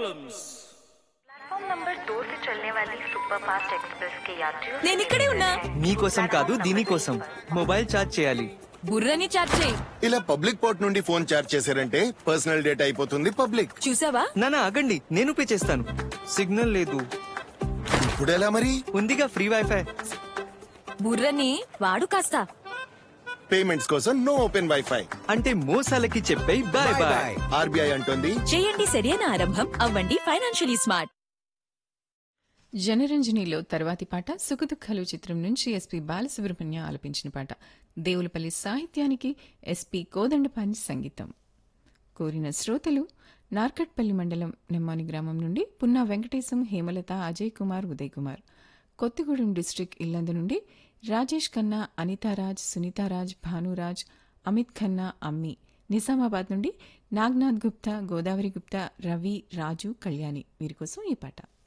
problems. Platform number दो से चलने वाली सुपर फास्ट एक्सप्रेस के यात्रियों నేను ఇక్కడే ఉన్నా మీకోసం కాదు దీనికోసం మొబైల్ ఛార్జ్ చేయాలి బుర్రని చాట్ చేయి ఇలా పబ్లిక్ పోర్ట్ నుండి ఫోన్ చార్జ్ చేశారంటే పర్సనల్ డేటా అయిపోతుంది పబ్లిక్ చూసావా నానా ఆగండి నేను పే చేస్తాను సిగ్నల్ లేదు ఇప్పుడు ఎలా మరి ఉందిగా ఫ్రీ వైఫై బుర్రని వాడు కాస్త పేమెంట్స్ కోసం నో ఓపెన్ వైఫై అంటే మోసాలకి చెప్పే బాయ్ బాయ్ ఆర్బీఐ అంటోంది చేయండి సరైన ఆరంభం అవ్వండి ఫైనాన్షియలీ స్మార్ట్ జనరంజనిలో తర్వాతి పాట సుఖదుఖాలు చిత్రం నుంచి ఎస్పి బాలసుబ్రహ్మణ్య ఆలపించిన పాట దేవులపల్లి సాహిత్యానికి ఎస్పి కోదండపాని సంగీతం కోరిన శ్రోతలు నార్కట్పల్లి మండలం నెమ్మాని గ్రామం నుండి పున్నా వెంకటేశం హేమలత అజయ్ కుమార్ ఉదయ్ కుమార్ కొత్తగూడెం డిస్టిక్ ఇల్లందు నుండి రాజేష్ ఖన్నా అనితారాజ్ సునీతారాజ్ భానురాజ్ అమిత్ ఖన్నా అమ్మి నిజామాబాద్ నుండి నాగ్నాథ్ గుప్తా గోదావరి గుప్తా రవి రాజు కళ్యాణి వీరి కోసం ఈ పాట